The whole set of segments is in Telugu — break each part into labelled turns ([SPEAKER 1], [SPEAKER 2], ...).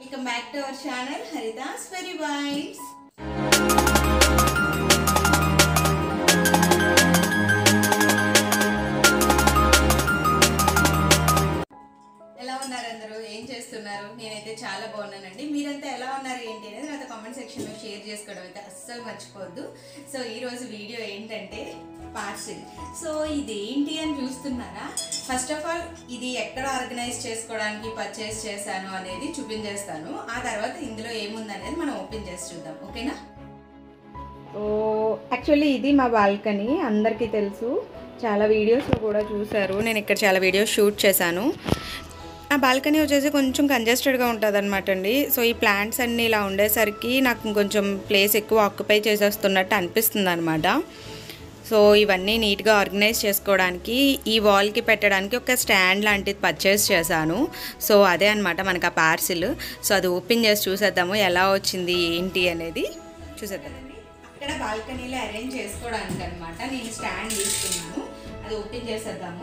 [SPEAKER 1] welcome back to our channel Haritha's very vibes ఎలా ఉన్నారు అందరూ ఏం చేస్తున్నారు నేనైతే చాలా బాగున్నానండి మీరంతా ఎలా ఉన్నారు ఏంటి అనేది నాతో కామెంట్ సెక్షన్లో షేర్ చేసుకోవడం అయితే అస్సలు మర్చిపోవద్దు సో ఈరోజు వీడియో ఏంటంటే పార్సిల్ సో ఇదేంటి అని చూస్తున్నారా ఫస్ట్ ఆఫ్ ఆల్ ఇది ఎక్కడ ఆర్గనైజ్ చేసుకోవడానికి పర్చేస్ చేశాను అనేది చూపించేస్తాను ఆ తర్వాత ఇందులో ఏముందనేది మనం ఓపెన్ చేసి చూద్దాం ఓకేనా
[SPEAKER 2] సో యాక్చువల్లీ ఇది మా బాల్కనీ అందరికీ తెలుసు చాలా వీడియోస్లో కూడా చూశారు నేను ఇక్కడ చాలా వీడియోస్ షూట్ చేశాను ఆ బాల్కనీ వచ్చేసి కొంచెం కంజెస్టెడ్గా ఉంటుంది అనమాట అండి సో ఈ ప్లాంట్స్ అన్నీ ఇలా ఉండేసరికి నాకు కొంచెం ప్లేస్ ఎక్కువ ఆక్యుపై చేసేస్తున్నట్టు అనిపిస్తుంది అనమాట సో ఇవన్నీ నీట్గా ఆర్గనైజ్ చేసుకోవడానికి ఈ వాల్కి పెట్టడానికి ఒక స్టాండ్ లాంటిది పర్చేస్ చేశాను సో అదే అనమాట మనకు ఆ పార్సిల్ సో అది ఓపెన్ చేసి చూసేద్దాము ఎలా వచ్చింది ఏంటి అనేది చూసేద్దాం
[SPEAKER 1] అక్కడ బాల్కనీలో అరేంజ్ చేసుకోవడానికి అనమాట నేను స్టాండ్ తీసుకున్నాను అది ఓపెన్ చేసేద్దాము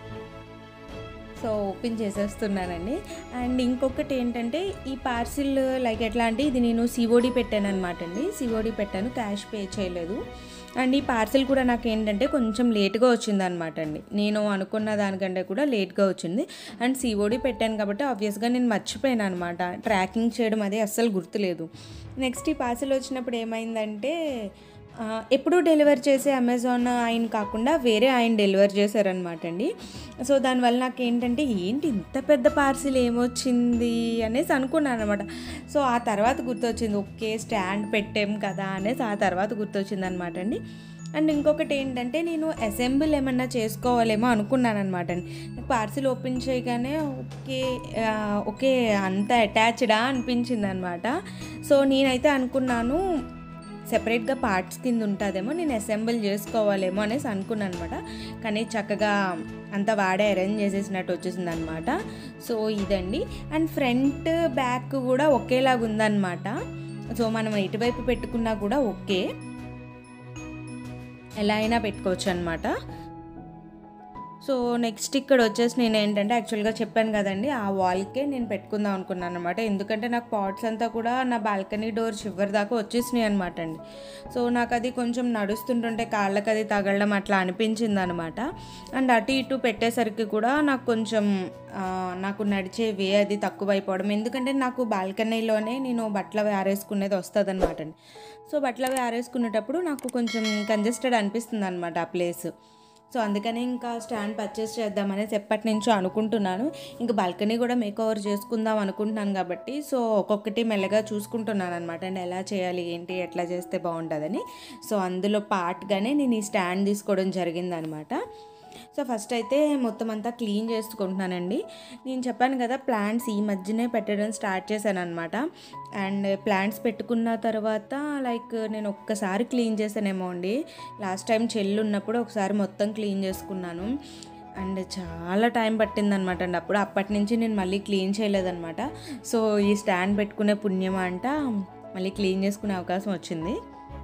[SPEAKER 2] సో ఓపెన్ చేసేస్తున్నానండి అండ్ ఇంకొకటి ఏంటంటే ఈ పార్సిల్ లైక్ ఎట్లా అంటే ఇది నేను సిఓడి పెట్టాను అనమాట అండి సిఓడి పెట్టాను క్యాష్ పే చేయలేదు అండ్ ఈ పార్సిల్ కూడా నాకు ఏంటంటే కొంచెం లేట్గా వచ్చింది అనమాట అండి నేను అనుకున్న దానికంటే కూడా లేట్గా వచ్చింది అండ్ సిఓడి పెట్టాను కాబట్టి ఆబ్వియస్గా నేను మర్చిపోయాను అనమాట ట్రాకింగ్ చేయడం అది అస్సలు గుర్తులేదు నెక్స్ట్ ఈ పార్సిల్ వచ్చినప్పుడు ఏమైందంటే ఆ, ఎప్పుడు డెలివర్ చేసే అమెజాన్ ఆయన కాకుండా వేరే ఆయన డెలివర్ చేశారనమాట అండి సో దానివల్ల నాకు ఏంటంటే ఏంటి ఇంత పెద్ద పార్సిల్ ఏమొచ్చింది అనేసి అనుకున్నాను అనమాట సో ఆ తర్వాత గుర్తొచ్చింది ఓకే స్టాండ్ పెట్టాం కదా అనేసి ఆ తర్వాత గుర్తొచ్చింది అనమాట అండి అండ్ ఇంకొకటి ఏంటంటే నేను అసెంబుల్ ఏమన్నా చేసుకోవాలేమో అనుకున్నాను అనమాట అండి పార్సిల్ ఓపెన్ చేయగానే ఓకే ఆ, ఓకే అంత అటాచ్డా అనిపించింది అనమాట సో నేనైతే అనుకున్నాను సెపరేట్గా పార్ట్స్ కింద ఉంటుందేమో నేను అసెంబుల్ చేసుకోవాలేమో అనేసి అనుకున్నాను అనమాట కానీ చక్కగా అంతా వాడే అరేంజ్ చేసేసినట్టు వచ్చేసింది అనమాట సో ఇదండి అండ్ ఫ్రంట్ బ్యాక్ కూడా ఒకేలాగా ఉందన్నమాట సో మనం ఎటువైపు పెట్టుకున్నా కూడా ఓకే ఎలా అయినా పెట్టుకోవచ్చు అనమాట సో నెక్స్ట్ ఇక్కడ వచ్చేసి నేను ఏంటంటే యాక్చువల్గా చెప్పాను కదండి ఆ వాల్కే నేను పెట్టుకుందాం అనుకున్నాను అనమాట ఎందుకంటే నాకు పాట్స్ అంతా కూడా నా బాల్కనీ డోర్ చివరి దాకా వచ్చేసినాయి అనమాట అండి సో నాకు అది కొంచెం నడుస్తుంటుంటే కాళ్ళకి అది తగలడం అట్లా అనిపించింది అనమాట అండ్ అటు ఇటు పెట్టేసరికి కూడా నాకు కొంచెం ఆ, నాకు నడిచే వే అది తక్కువ అయిపోవడం ఎందుకంటే నాకు బాల్కనీలోనే నేను బట్టలు ఆరేసుకునేది వస్తుంది అనమాట అండి సో బట్టలు ఆరేసుకునేటప్పుడు నాకు కొంచెం కంజెస్టెడ్ అనిపిస్తుంది అనమాట ఆ ప్లేస్ సో అందుకనే ఇంకా స్టాండ్ పర్చేస్ చేద్దామనేసి ఎప్పటి నుంచో అనుకుంటున్నాను ఇంకా బాల్కనీ కూడా మేక్ ఓవర్ చేసుకుందాం అనుకుంటున్నాను కాబట్టి సో ఒక్కొక్కటి మెల్లగా చూసుకుంటున్నాను అనమాట అండ్ ఎలా చేయాలి ఏంటి ఎట్లా చేస్తే బాగుంటుందని సో అందులో పార్ట్గానే నేను ఈ స్టాండ్ తీసుకోవడం జరిగిందనమాట సో ఫస్ట్ అయితే మొత్తం అంతా క్లీన్ చేసుకుంటున్నానండి నేను చెప్పాను కదా ప్లాంట్స్ ఈ మధ్యనే పెట్టడం స్టార్ట్ చేశాను అనమాట అండ్ ప్లాంట్స్ పెట్టుకున్న తర్వాత లైక్ నేను ఒక్కసారి క్లీన్ చేశానేమో అండి లాస్ట్ టైం చెల్లు ఉన్నప్పుడు ఒకసారి మొత్తం క్లీన్ చేసుకున్నాను అండ్ చాలా టైం పట్టిందనమాట అండి అప్పుడు అప్పటి నుంచి నేను మళ్ళీ క్లీన్ చేయలేదన్నమాట సో ఈ స్టాండ్ పెట్టుకునే పుణ్యం అంట మళ్ళీ క్లీన్ చేసుకునే అవకాశం వచ్చింది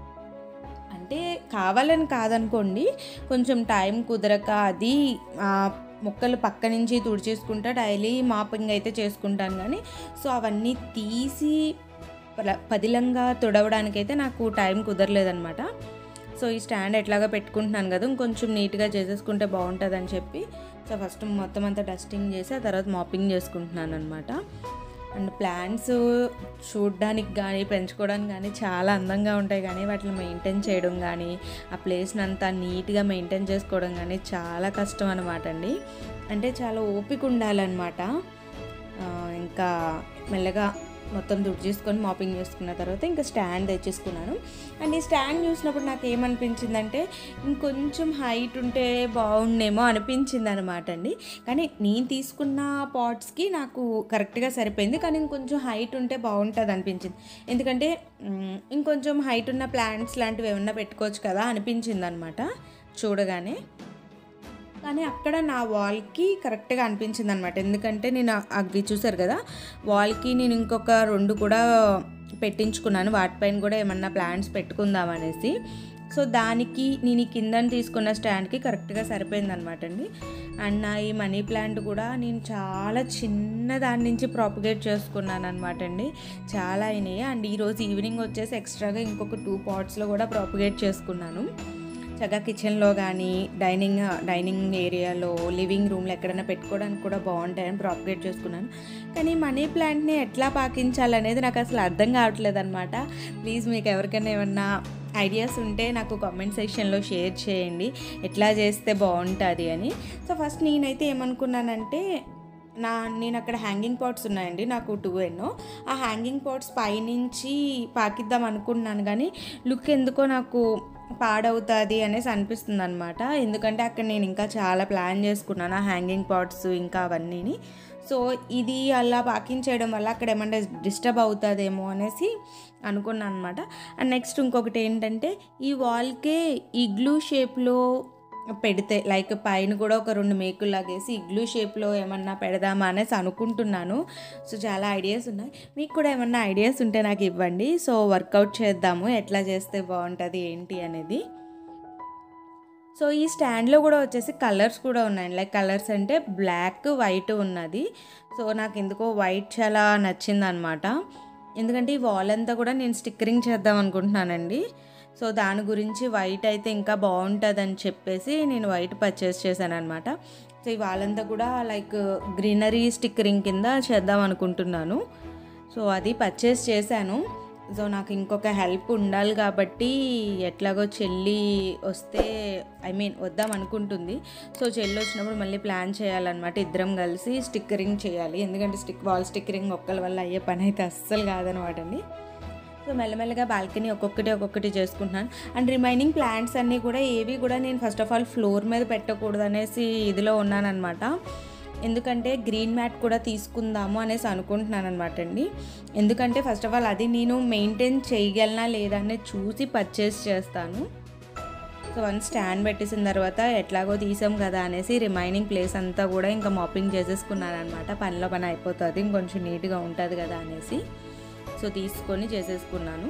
[SPEAKER 2] అంటే కావాలని కాదనుకోండి కొంచెం టైం కుదరక అది ఆ, మొక్కలు పక్క నుంచి తుడిచేసుకుంటా డైలీ మాపింగ్ అయితే చేసుకుంటాను కానీ సో అవన్నీ తీసి పల- పదిలంగా తుడవడానికైతే నాకు టైం కుదరలేదనమాట సో ఈ స్టాండ్ ఎట్లాగా పెట్టుకుంటున్నాను కదా ఇంకొంచెం నీట్గా చేసేసుకుంటే బాగుంటుందని చెప్పి సో ఫస్ట్ మొత్తం అంతా డస్టింగ్ చేసి ఆ తర్వాత మాపింగ్ చేసుకుంటున్నాను అనమాట అండ్ ప్లాంట్స్ చూడడానికి కానీ పెంచుకోవడానికి కానీ చాలా అందంగా ఉంటాయి కానీ వాటిని మెయింటైన్ చేయడం కానీ ఆ ప్లేస్ని అంతా నీట్గా మెయింటైన్ చేసుకోవడం కానీ చాలా కష్టం అనమాట అండి అంటే చాలా ఓపిక ఉండాలన్నమాట ఆ, ఇంకా మెల్లగా మొత్తం దుడ్డు చేసుకొని మాపింగ్ చేసుకున్న తర్వాత ఇంకా స్టాండ్ తెచ్చేసుకున్నాను అండ్ ఈ స్టాండ్ చూసినప్పుడు నాకు ఏమనిపించిందంటే ఇంకొంచెం హైట్ ఉంటే బాగుండేమో అనిపించింది అనమాట అండి కానీ నేను తీసుకున్న పాట్స్కి నాకు కరెక్ట్గా సరిపోయింది కానీ ఇంకొంచెం హైట్ ఉంటే బాగుంటుంది అనిపించింది ఎందుకంటే మ్, ఇంకొంచెం హైట్ ఉన్న ప్లాంట్స్ లాంటివి ఏమన్నా పెట్టుకోవచ్చు కదా అనిపించింది అనమాట చూడగానే కానీ అక్కడ నా వాల్కి కరెక్ట్గా అనిపించింది అనమాట ఎందుకంటే నేను ఆ- అవి చూసారు కదా వాల్కి నేను ఇంకొక రెండు కూడా పెట్టించుకున్నాను వాటిపైన కూడా ఏమన్నా ప్లాంట్స్ పెట్టుకుందాం అనేసి సో దానికి నేను ఈ కింద తీసుకున్న స్టాండ్కి కరెక్ట్గా సరిపోయింది అనమాట అండి అండ్ నా ఈ మనీ ప్లాంట్ కూడా నేను చాలా చిన్న దాని నుంచి ప్రాపగేట్ చేసుకున్నాను అనమాట అండి చాలా అయినాయి అండ్ ఈరోజు ఈవినింగ్ వచ్చేసి ఎక్స్ట్రాగా ఇంకొక టూ పాట్స్లో కూడా ప్రాపగేట్ చేసుకున్నాను చక్కగా కిచెన్లో కానీ డైనింగ్ డైనింగ్ ఏరియాలో లివింగ్ రూమ్లో ఎక్కడైనా పెట్టుకోవడానికి కూడా బాగుంటాయని ప్రాపగేట్ చేసుకున్నాను కానీ మనీ ప్లాంట్ని ఎట్లా పాకించాలనేది నాకు అసలు అర్థం కావట్లేదు అనమాట ప్లీజ్ మీకు ఎవరికైనా ఏమన్నా ఐడియాస్ ఉంటే నాకు కామెంట్ సెక్షన్లో షేర్ చేయండి ఎట్లా చేస్తే బాగుంటుంది అని సో ఫస్ట్ నేనైతే ఏమనుకున్నానంటే నా నేను అక్కడ హ్యాంగింగ్ పాట్స్ ఉన్నాయండి నాకు టూ ఎన్నో ఆ హ్యాంగింగ్ పాట్స్ పైనుంచి పాకిద్దాం అనుకున్నాను కానీ లుక్ ఎందుకో నాకు పాడవుతుంది అనేసి అనిపిస్తుంది అనమాట ఎందుకంటే అక్కడ నేను ఇంకా చాలా ప్లాన్ చేసుకున్నాను ఆ హ్యాంగింగ్ పాట్స్ ఇంకా అవన్నీని సో ఇది అలా పాకింగ్ చేయడం వల్ల అక్కడ ఏమన్నా డిస్టర్బ్ అవుతుందేమో అనేసి అనుకున్నాను అనమాట అండ్ నెక్స్ట్ ఇంకొకటి ఏంటంటే ఈ వాల్కే ఇగ్లూ షేప్లో పెడితే లైక్ పైన కూడా ఒక రెండు మేకులు లాగేసి ఇగ్లూ షేప్లో ఏమన్నా పెడదామా అనేసి అనుకుంటున్నాను సో చాలా ఐడియాస్ ఉన్నాయి మీకు కూడా ఏమన్నా ఐడియాస్ ఉంటే నాకు ఇవ్వండి సో వర్కౌట్ చేద్దాము ఎట్లా చేస్తే బాగుంటుంది ఏంటి అనేది సో ఈ స్టాండ్లో కూడా వచ్చేసి కలర్స్ కూడా ఉన్నాయి లైక్ కలర్స్ అంటే బ్లాక్ వైట్ ఉన్నది సో నాకు ఎందుకో వైట్ చాలా నచ్చిందనమాట ఎందుకంటే ఈ వాల్ అంతా కూడా నేను స్టిక్కరింగ్ చేద్దాం అనుకుంటున్నానండి సో దాని గురించి వైట్ అయితే ఇంకా బాగుంటుందని చెప్పేసి నేను వైట్ పర్చేస్ చేశాను అనమాట సో ఈ వాళ్ళంతా కూడా లైక్ గ్రీనరీ స్టిక్కరింగ్ కింద చేద్దాం అనుకుంటున్నాను సో అది పర్చేస్ చేశాను సో నాకు ఇంకొక హెల్ప్ ఉండాలి కాబట్టి ఎట్లాగో చెల్లి వస్తే ఐ మీన్ వద్దాం అనుకుంటుంది సో చెల్లి వచ్చినప్పుడు మళ్ళీ ప్లాన్ చేయాలన్నమాట ఇద్దరం కలిసి స్టిక్కరింగ్ చేయాలి ఎందుకంటే స్టిక్ వాల్ స్టిక్కరింగ్ ఒక్కల వల్ల అయ్యే పని అయితే అస్సలు కాదనమాట అండి సో మెల్లమెల్లగా బాల్కనీ ఒక్కొక్కటి ఒక్కొక్కటి చేసుకుంటున్నాను అండ్ రిమైనింగ్ ప్లాంట్స్ అన్నీ కూడా ఏవి కూడా నేను ఫస్ట్ ఆఫ్ ఆల్ ఫ్లోర్ మీద పెట్టకూడదు అనేసి ఇదిలో ఉన్నానమాట ఎందుకంటే గ్రీన్ మ్యాట్ కూడా తీసుకుందాము అనేసి అనుకుంటున్నాను అనమాట అండి ఎందుకంటే ఫస్ట్ ఆఫ్ ఆల్ అది నేను మెయింటైన్ చేయగలనా లేదా అనేది చూసి పర్చేస్ చేస్తాను సో వన్ స్టాండ్ పెట్టేసిన తర్వాత ఎట్లాగో తీసాం కదా అనేసి రిమైనింగ్ ప్లేస్ అంతా కూడా ఇంకా మాపింగ్ చేసేసుకున్నాను అనమాట పనిలో పని అయిపోతుంది ఇంకొంచెం నీట్గా ఉంటుంది కదా అనేసి సో తీసుకొని చేసేసుకున్నాను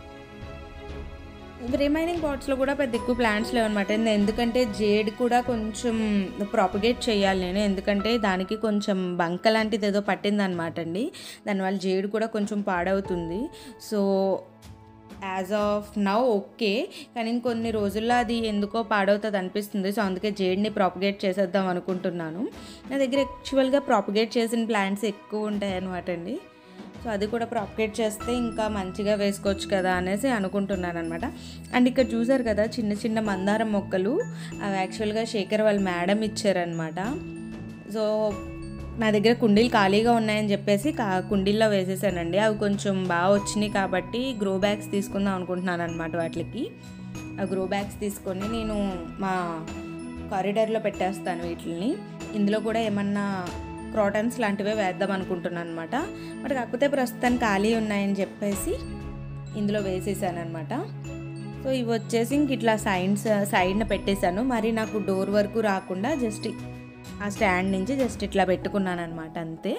[SPEAKER 2] రిమైనింగ్ పాట్స్లో కూడా పెద్ద ఎక్కువ ప్లాంట్స్ లేవన్నమాట ఎందుకంటే జేడ్ కూడా కొంచెం ప్రాపగేట్ చేయాలి నేను ఎందుకంటే దానికి కొంచెం బంక లాంటిది ఏదో పట్టిందనమాట అండి దానివల్ల జేడ్ కూడా కొంచెం పాడవుతుంది so as of now okay కానీ ఇంకొన్ని రోజుల్లో అది ఎందుకో పాడవుతుంది అనిపిస్తుంది సో అందుకే జేడ్ని ప్రాపగేట్ చేసేద్దాం అనుకుంటున్నాను నా దగ్గర యాక్చువల్గా ప్రాపగేట్ చేసిన ప్లాంట్స్ ఎక్కువ ఉంటాయి అనమాట అండి సో అది కూడా ప్రాపగేట్ చేస్తే ఇంకా మంచిగా వేసుకోవచ్చు కదా అనేసి అనుకుంటున్నాను అనమాట అండ్ ఇక్కడ చూసారు కదా చిన్న చిన్న మందారం మొక్కలు అవి యాక్చువల్గా శేఖర్ వాళ్ళ మేడం ఇచ్చారనమాట సో నా దగ్గర కుండీలు ఖాళీగా ఉన్నాయని చెప్పేసి కా కుండీల్లో వేసేసానండి అవి కొంచెం బాగా వచ్చినాయి కాబట్టి గ్రో బ్యాగ్స్ తీసుకుందాం అనుకుంటున్నాను అనమాట వాటికి ఆ గ్రో బ్యాగ్స్ తీసుకొని నేను మా కారిడార్లో పెట్టేస్తాను వీటిని ఇందులో కూడా ఏమన్నా క్రాటన్స్ లాంటివే వేద్దాం అనుకుంటున్నాను అనమాట బట్ కాకపోతే ప్రస్తుతానికి ఖాళీ ఉన్నాయని చెప్పేసి ఇందులో వేసేసాను అనమాట సో ఇవి వచ్చేసి ఇంక ఇట్లా సైడ్స్ సైడ్న పెట్టేశాను మరి నాకు డోర్ వరకు రాకుండా జస్ట్ ఆ స్టాండ్ నుంచి జస్ట్ ఇట్లా పెట్టుకున్నాను అనమాట అంతే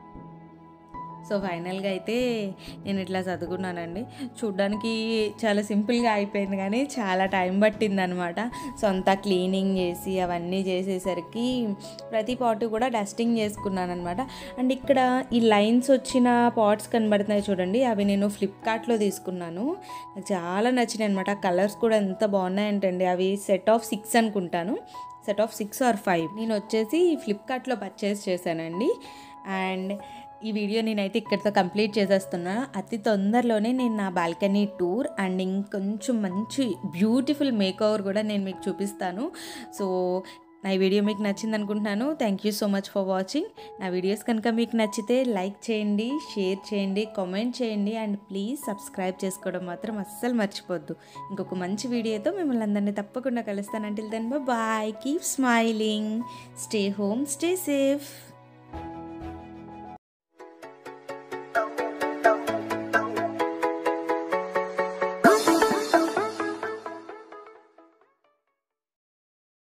[SPEAKER 2] సో ఫైనల్గా అయితే నేను ఇట్లా చదువుకున్నానండి చూడ్డానికి చాలా సింపుల్గా అయిపోయింది కానీ చాలా టైం పట్టింది అనమాట సో అంతా క్లీనింగ్ చేసి అవన్నీ చేసేసరికి ప్రతి పాట్ కూడా డస్టింగ్ చేసుకున్నాను అనమాట అండ్ ఇక్కడ ఈ లైన్స్ వచ్చిన పాట్స్ కనబడుతున్నాయి చూడండి అవి నేను ఫ్లిప్కార్ట్లో తీసుకున్నాను నాకు చాలా నచ్చినాయి అనమాట కలర్స్ కూడా ఎంత బాగున్నాయంటండి అవి సెట్ ఆఫ్ సిక్స్ అనుకుంటాను set of six or five నేను వచ్చేసి ఫ్లిప్కార్ట్లో పర్చేస్ చేశానండి అండ్ ఈ వీడియో నేనైతే ఇక్కడితో కంప్లీట్ చేసేస్తున్నా అతి తొందరలోనే నేను నా బాల్కనీ టూర్ అండ్ ఇంకొంచెం మంచి బ్యూటిఫుల్ మేక్ ఓవర్ కూడా నేను మీకు చూపిస్తాను సో నా ఈ వీడియో మీకు నచ్చింది అనుకుంటున్నాను thank you so much for watching నా వీడియోస్ కనుక మీకు నచ్చితే లైక్ చేయండి షేర్ చేయండి కామెంట్ చేయండి అండ్ ప్లీజ్ సబ్స్క్రైబ్ చేసుకోవడం మాత్రం అస్సలు మర్చిపోద్దు ఇంకొక మంచి వీడియోతో మిమ్మల్ని అందరినీ తప్పకుండా కలుస్తాను until then bye keep smiling stay home stay safe